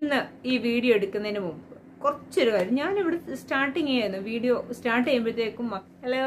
ഇന്ന് ഈ വീഡിയോ എടുക്കുന്നതിന് മുമ്പ് കുറച്ചൊരു കാര്യം ഞാനിവിടെ സ്റ്റാർട്ടിങ് ചെയ്യായിരുന്നു വീഡിയോ സ്റ്റാർട്ട് ചെയ്യുമ്പോഴത്തേക്കും ഹലോ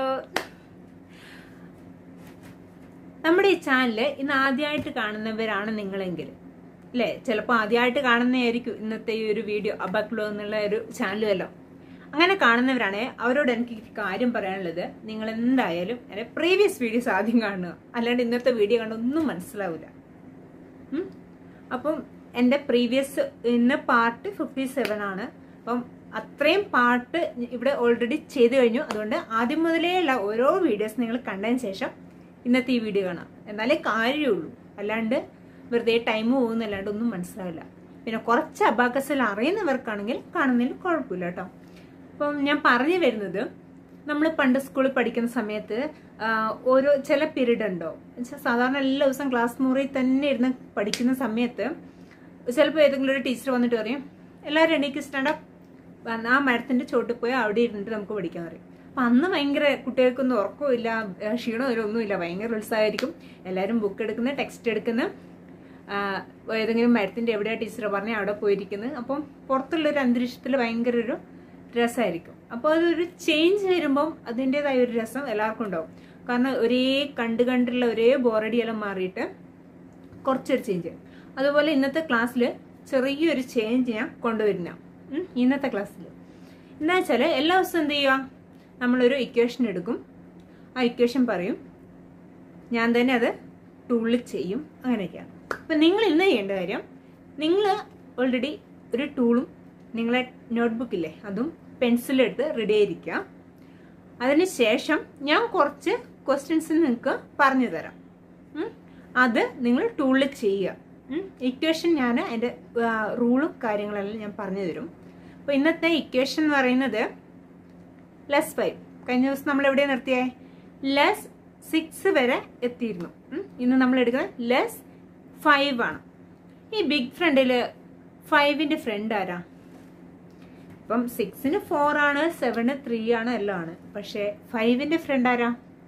നമ്മുടെ ഈ ചാനല് ഇന്ന് ആദ്യമായിട്ട് കാണുന്നവരാണ് നിങ്ങളെങ്കിൽ അല്ലേ ചിലപ്പോൾ ആദ്യമായിട്ട് കാണുന്നതായിരിക്കും ഇന്നത്തെ ഈ ഒരു വീഡിയോ അബക്ലോ എന്നുള്ള ഒരു ചാനലുമല്ലോ അങ്ങനെ കാണുന്നവരാണ് അവരോട് എനിക്ക് ഈ കാര്യം പറയാനുള്ളത് നിങ്ങൾ എന്തായാലും എൻ്റെ പ്രീവിയസ് വീഡിയോസ് ആദ്യം കാണുക അല്ലാണ്ട് ഇന്നത്തെ വീഡിയോ കണ്ട ഒന്നും മനസ്സിലാവില്ല ഉം? അപ്പം എൻ്റെ പ്രീവിയസ് ഇന്ന് പാർട്ട് ഫിഫ്റ്റി സെവൻ ആണ് അപ്പം അത്രയും പാർട്ട് ഇവിടെ ഓൾറെഡി ചെയ്തു കഴിഞ്ഞു അതുകൊണ്ട് ആദ്യം മുതലേ ഉള്ള ഓരോ വീഡിയോസ് നിങ്ങൾ കണ്ടതിന് ശേഷം ഇന്നത്തെ ഈ വീഡിയോ കാണാം എന്നാലേ കാര്യമുള്ളൂ അല്ലാണ്ട് വെറുതെ ടൈം പോകുന്നല്ലാണ്ട് ഒന്നും മനസ്സിലാവില്ല പിന്നെ കുറച്ച് അബാക്കസിൽ അറിയുന്നവർക്കാണെങ്കിൽ കാണുന്നതിൽ കുഴപ്പമില്ല കേട്ടോ അപ്പം ഞാൻ പറഞ്ഞു വരുന്നത് നമ്മൾ പണ്ട് സ്കൂളിൽ പഠിക്കുന്ന സമയത്ത് ആ, ഓരോ ചില പീരീഡ് ഉണ്ടോ എന്നുവെച്ചാൽ സാധാരണ എല്ലാ ദിവസവും ക്ലാസ് മുറിയിൽ തന്നെ ഇരുന്ന് പഠിക്കുന്ന സമയത്ത് ചിലപ്പോൾ ഏതെങ്കിലും ഒരു ടീച്ചർ വന്നിട്ട് പറയും എല്ലാവരും എണീക്ക് സ്റ്റാൻഡപ്പ് വന്ന് ആ മരത്തിന്റെ ചോട്ടിൽ പോയി അവിടെ ഇരുന്നിട്ട് നമുക്ക് പഠിക്കാൻ പറയും അപ്പൊ അന്ന് ഭയങ്കര കുട്ടികൾക്കൊന്നും ഉറക്കമില്ല ക്ഷീണമില്ല ഒന്നുമില്ല ഭയങ്കര ഉത്സാഹമായിരിക്കും എല്ലാവരും ബുക്ക് എടുക്കുന്ന ടെക്സ്റ്റ് എടുക്കുന്ന ആ, ഏതെങ്കിലും മരത്തിന്റെ എവിടെയാ ടീച്ചർ പറഞ്ഞാൽ അവിടെ പോയിരിക്കുന്നത് അപ്പം പുറത്തുള്ള ഒരു അന്തരീക്ഷത്തിൽ ഭയങ്കര ഒരു രസമായിരിക്കും അപ്പോൾ അതൊരു ചേഞ്ച് വരുമ്പം അതിൻ്റെതായ ഒരു രസം എല്ലാവർക്കും ഉണ്ടാവും കാരണം ഒരേ കണ്ട് കണ്ടുള്ള ഒരേ ബോറടിയെല്ലാം മാറിയിട്ട് കുറച്ചൊരു ചേഞ്ച് അതുപോലെ ഇന്നത്തെ ക്ലാസ്സിൽ ചെറിയൊരു ചേഞ്ച് ഞാൻ കൊണ്ടുവരുന്ന ഉം, ഇന്നത്തെ ക്ലാസ്സിൽ എന്താ വെച്ചാൽ എല്ലാ ദിവസവും എന്ത് ചെയ്യുക നമ്മളൊരു ഇക്വേഷൻ എടുക്കും ആ ഇക്വേഷൻ പറയും ഞാൻ തന്നെ അത് ടൂളിൽ ചെയ്യും അങ്ങനെയൊക്കെയാണ് അപ്പം നിങ്ങൾ ഇന്ന് ചെയ്യേണ്ട കാര്യം നിങ്ങൾ ഓൾറെഡി ഒരു ടൂളും നിങ്ങളെ നോട്ട്ബുക്കില്ലേ അതും പെൻസിലെടുത്ത് റെഡി ആയിരിക്കുക അതിനുശേഷം ഞാൻ കുറച്ച് ക്വസ്റ്റ്യൻസ് നിങ്ങൾക്ക് പറഞ്ഞു തരാം ഉം. അത് നിങ്ങൾ ടൂളിൽ ചെയ്യുക ഇക്വേഷൻ ഞാൻ അതിൻ്റെ റൂളും കാര്യങ്ങളെല്ലാം ഞാൻ പറഞ്ഞു തരും അപ്പോൾ ഇന്നത്തെ ഇക്വേഷൻ എന്ന് പറയുന്നത് ലെസ് ഫൈവ് കഴിഞ്ഞ ദിവസം നമ്മൾ എവിടെ നിർത്തിയേ ലെസ് സിക്സ് വരെ എത്തിയിരുന്നു ഉം. ഇന്ന് നമ്മൾ എടുക്കുന്നത് ലെസ് ഫൈവ് ആണ് ഈ ബിഗ് ഫ്രണ്ടിൽ ഫൈവിൻ്റെ ഫ്രണ്ട് ആരാ ഇപ്പം സിക്സിന് ഫോർ ആണ് സെവന് ത്രീ ആണ് എല്ലാം ആണ് പക്ഷേ ഫൈവിൻ്റെ ഫ്രണ്ട് ആരാ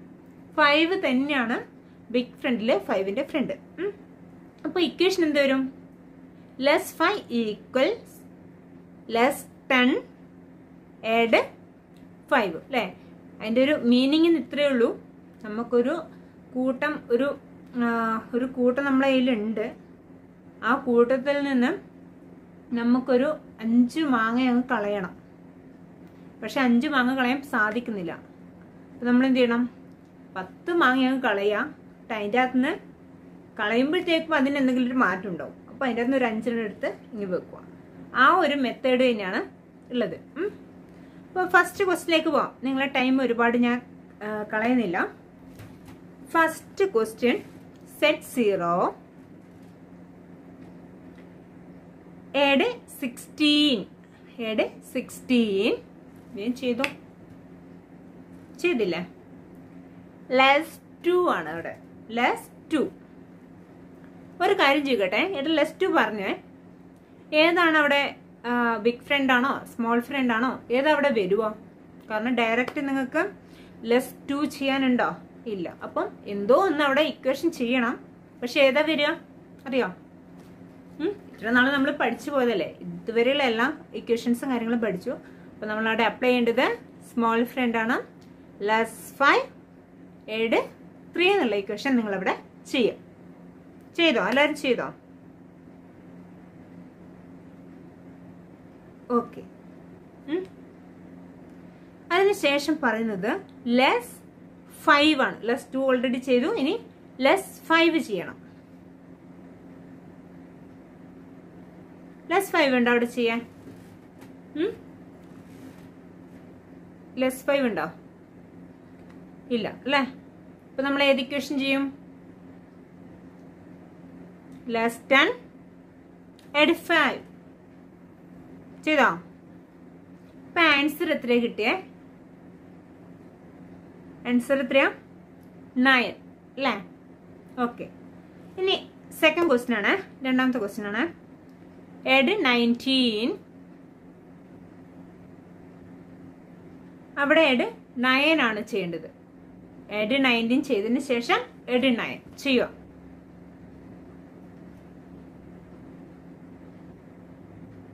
ഫൈവ് തന്നെയാണ് ബിഗ് ഫ്രണ്ടിലെ ഫൈവിൻ്റെ ഫ്രണ്ട് അപ്പോൾ ഇക്വേഷൻ എന്ത് വരും less five equals less ten add five അല്ലേ അതിൻ്റെ ഒരു മീനിങ്ങിന് ഇത്രയേ ഉള്ളൂ നമുക്കൊരു കൂട്ടം ഒരു ആ, ഒരു കൂട്ടം നമ്മളെ കയ്യിലുണ്ട് ആ കൂട്ടത്തിൽ നിന്ന് നമുക്കൊരു അഞ്ച് മാങ്ങ അങ്ങ് കളയണം പക്ഷെ അഞ്ച് മാങ്ങ കളയാൻ സാധിക്കുന്നില്ല അപ്പം നമ്മൾ എന്ത് ചെയ്യണം പത്ത് മാങ്ങ അങ്ങ് കളയുക എന്നിട്ട് അതിൻ്റെ അകത്ത് നിന്ന് കളയുമ്പോഴത്തേക്കും അതിന് എന്തെങ്കിലും ഒരു മാറ്റം ഉണ്ടാവും അപ്പോൾ അതിൻ്റെ അകത്ത് നിന്ന് ഒരു അഞ്ചെണ്ണം എടുത്ത് ഇങ്ങ് വെക്കുക ആ ഒരു മെത്തേഡ് തന്നെയാണ് ഉള്ളത് അപ്പോൾ ഫസ്റ്റ് ക്വസ്റ്റിലേക്ക് പോവാം നിങ്ങളെ ടൈം ഒരുപാട് ഞാൻ ആ, കളയുന്നില്ല first question set zero add sixteen add sixteen ഞാൻ ചെയ്തോ ചെയ്തില്ലേ ലെസ് ടു ആണ് അവിടെ ലെസ് ടു ഒരു കാര്യം ചെയ്യട്ടെ ഇവിടെ ലെസ് ടു പറഞ്ഞേ ഏതാണ് അവിടെ ബിഗ് ഫ്രണ്ട് ആണോ സ്മോൾ ഫ്രണ്ട് ആണോ ഏതാ അവിടെ വരുവോ കാരണം ഡയറക്റ്റ് നിങ്ങൾക്ക് ലെസ് ടു ചെയ്യാനുണ്ടോ ഇല്ല അപ്പം എന്തോ ഒന്ന് അവിടെ ഇക്വേഷൻ ചെയ്യണം പക്ഷെ ഏതാ വരിക അറിയോ ഉം, ഇത്ര നാൾ നമ്മൾ പഠിച്ചു പോയതല്ലേ ഇതുവരെയുള്ള എല്ലാ ഇക്വേഷൻസും കാര്യങ്ങളും പഠിച്ചു അപ്പം നമ്മൾ അവിടെ അപ്ലൈ ചെയ്യേണ്ടത് സ്മോൾ ഫ്രണ്ട് ആണ് ലെസ് ഫൈവ് ഏഡ് ത്രീ എന്നുള്ള ഇക്വേഷൻ നിങ്ങളവിടെ ചെയ്യും ചെയ്തോ എല്ലാവരും ചെയ്തോ ഓക്കെ അതിനുശേഷം പറയുന്നത് ലെസ് ഫൈവ് ആണ് ലെസ് ടു ഓൾറെഡി ചെയ്തു ഇനി ലെസ് ഫൈവ് ചെയ്യണം ലെസ് ഫൈവ് ഉണ്ടോ അവിടെ ചെയ്യാൻ ലെസ് ഫൈവ് ഉണ്ടോ ഇല്ല അല്ലേ അപ്പൊ നമ്മൾ ഏത് ഇക്വേഷൻ ചെയ്യും ലെസ് ടെൻ എഡ് ഫൈവ് ചെയ്തോ ഇപ്പൊ ആൻസർ എത്രയാ കിട്ടിയേ ആൻസർ എത്രയാ നയൻ അല്ലേ ഓക്കെ ഇനി സെക്കൻഡ് ക്വസ്റ്റ്യൻ ആണ് രണ്ടാമത്തെ ക്വസ്റ്റ്യൻ ആണ് എഡ് നയൻറ്റീൻ അവിടെ എഡ് നയൻ ആണ് ചെയ്യേണ്ടത് എഡ് നയൻറ്റീൻ ചെയ്തതിന് ശേഷം എഡ് നയൻ ചെയ്യുക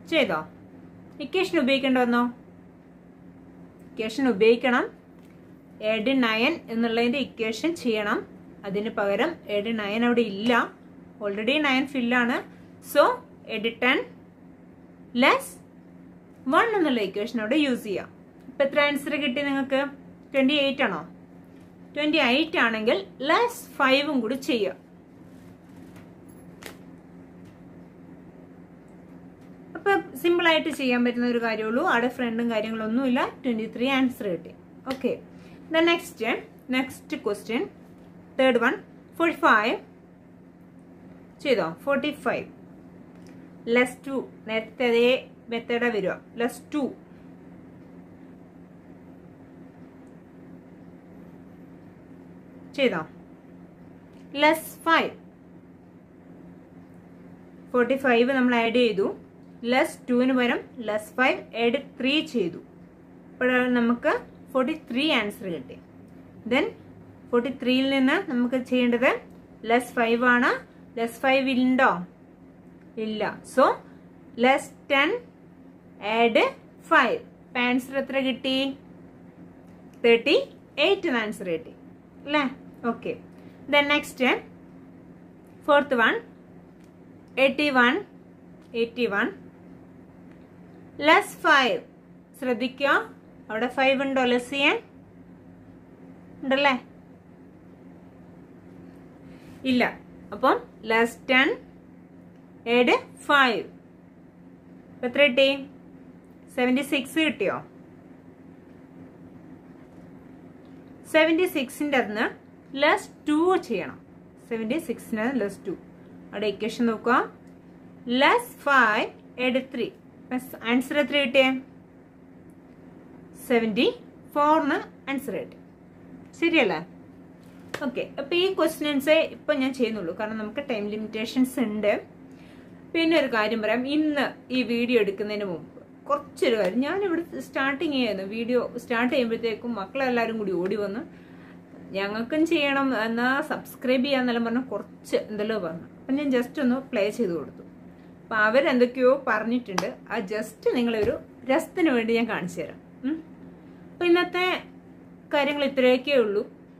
ചെയ്തോ ഇക്വേഷൻ ഉപയോഗിക്കേണ്ട വന്നോ ഇക്വേഷൻ ഉപയോഗിക്കണം എഡ് നയൻ എന്നുള്ളതിന്റെ ഇക്വേഷൻ ചെയ്യണം അതിന് പകരം എഡ് നയൻ അവിടെ ഇല്ല ഓൾറെഡി നയൻ ഫില്ലാണ് so add ten less one എന്നുള്ള ഇക്വേഷൻ അവിടെ യൂസ് ചെയ്യാം ഇപ്പൊ എത്ര ആൻസർ കിട്ടി നിങ്ങൾക്ക് ട്വന്റി എയ്റ്റ് ആണോ ട്വന്റി എയ്റ്റ് ആണെങ്കിൽ ലെസ് ഫൈവും കൂടി ചെയ്യുക അപ്പൊ സിമ്പിൾ ആയിട്ട് ചെയ്യാൻ പറ്റുന്ന ഒരു കാര്യമുള്ളൂ അവിടെ ഫ്രണ്ടും കാര്യങ്ങളൊന്നുമില്ല ട്വന്റി ത്രീ ആൻസർ കിട്ടി okay the next next question third one forty five ചെയ്തോ ഫോർട്ടി ഫൈവ് ലെസ് ടു നേരത്തെ അതേ മെത്തേഡ വരിക ലെസ് ടു ചെയ്തോ ലെസ് ഫൈവ് ഫോർട്ടി ഫൈവ് നമ്മൾ ആഡ് ചെയ്തു ലെസ് ടുവിന് പകരം ലെസ് ഫൈവ് ആഡ് ത്രീ ചെയ്തു അപ്പോഴാണ് നമുക്ക് ഫോർട്ടി ത്രീ ആൻസർ കിട്ടി ദെൻ ഫോർട്ടി ത്രീയിൽ നിന്ന് നമുക്ക് ചെയ്യേണ്ടത് ലെസ് ഫൈവ് ആണ് ലെസ് ഫൈവ് ഉണ്ടോ ഇല്ല so less ten add five answer എത്ര കിട്ടി തേർട്ടി എയ്റ്റ് ആൻസർ കിട്ടി അല്ലേ okay then next fourth one eighty one eighty one less five ശ്രദ്ധിക്കുക അവിടെ ഫൈവ് ഉണ്ടോ ലെസ് ചെയ്യാൻ ഉണ്ടല്ലേ ഇല്ല അപ്പം ലെസ് ടെൻ ഏഡ് ഫൈവ് എത്ര കിട്ടി സെവൻറ്റി സിക്സ് കിട്ടിയോ സെവൻറ്റി സിക്സിൻ്റെ അതിന് ലെസ് ടു ചെയ്യണം സെവൻറ്റി സിക്സിന് ലെസ് ടു അവിടെ ഇക്വേഷൻ നോക്കുക less five add three answer എത്ര കിട്ടിയേ സെവൻറ്റി ഫോറിന് ആൻസർ കിട്ടി ശരിയല്ലേ ഓക്കെ അപ്പോൾ ഈ ക്വസ്റ്റ്യൻസ് ഇപ്പം ഞാൻ ചെയ്യുന്നുള്ളൂ കാരണം നമുക്ക് ടൈം ലിമിറ്റേഷൻസ് ഉണ്ട് പിന്നെ ഒരു കാര്യം പറയാം ഇന്ന് ഈ വീഡിയോ എടുക്കുന്നതിന് മുമ്പ് കുറച്ചൊരു കാര്യം ഞാനിവിടെ സ്റ്റാർട്ടിങ് ചെയ്യുന്നു വീഡിയോ സ്റ്റാർട്ട് ചെയ്യുമ്പോഴത്തേക്കും മക്കളെല്ലാവരും കൂടി ഓടി വന്ന് ഞങ്ങൾക്കും ചെയ്യണം എന്നാ സബ്സ്ക്രൈബ് ചെയ്യാന്നെല്ലാം പറഞ്ഞ് കുറച്ച് എന്തെല്ലോ പറഞ്ഞു അപ്പം ഞാൻ ജസ്റ്റ് ഒന്ന് പ്ലേ ചെയ്ത് കൊടുത്തു അപ്പം അവരെന്തൊക്കെയോ പറഞ്ഞിട്ടുണ്ട് ആ ജസ്റ്റ് നിങ്ങളൊരു രസത്തിന് വേണ്ടി ഞാൻ കാണിച്ചു തരാം ഉം. അപ്പം ഇന്നത്തെ കാര്യങ്ങൾ ഇത്രയൊക്കെ ഉള്ളൂ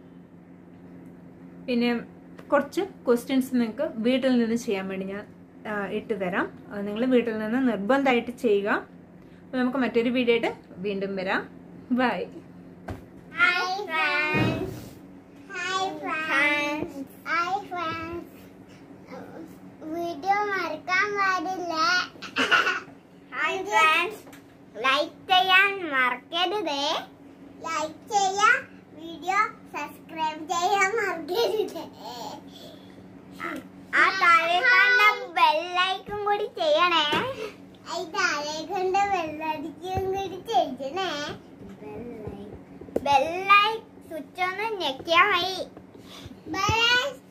പിന്നെ കുറച്ച് ക്വസ്റ്റ്യൻസ് നിങ്ങൾക്ക് വീട്ടിൽ നിന്ന് ചെയ്യാൻ വേണ്ടി ഞാൻ ആ, ഇട്ട് തരാം അത് നിങ്ങൾ വീട്ടിൽ നിന്ന് നിർബന്ധമായിട്ട് ചെയ്യുക അപ്പോൾ നമുക്ക് മറ്റൊരു വീഡിയോ ആയിട്ട് വീണ്ടും വരാം bye Hi friends. Hi friends. Hi friends. Video മറക്കാൻ പാടില്ല ഹായ് ഫ്രണ്ട്സ് ലൈക്ക് ചെയ്യാൻ മറക്കരുത് ലൈക്ക് ചെയ്യാൻ വീഡിയോ സബ്സ്ക്രൈബ് ചെയ്യാൻ മറക്കരുത് ആ താഴെ കണ്ട ബെല്ലൈക്കും കൂടി ചെയ്യണേ ഈ താഴെ കണ്ട ബെല്ലടിക്കും കൂടി ചെയ്യണേ ബെല്ലൈ സ്വിച്ച് ഒന്ന് ഞെക്കിയാ മതി ബൈ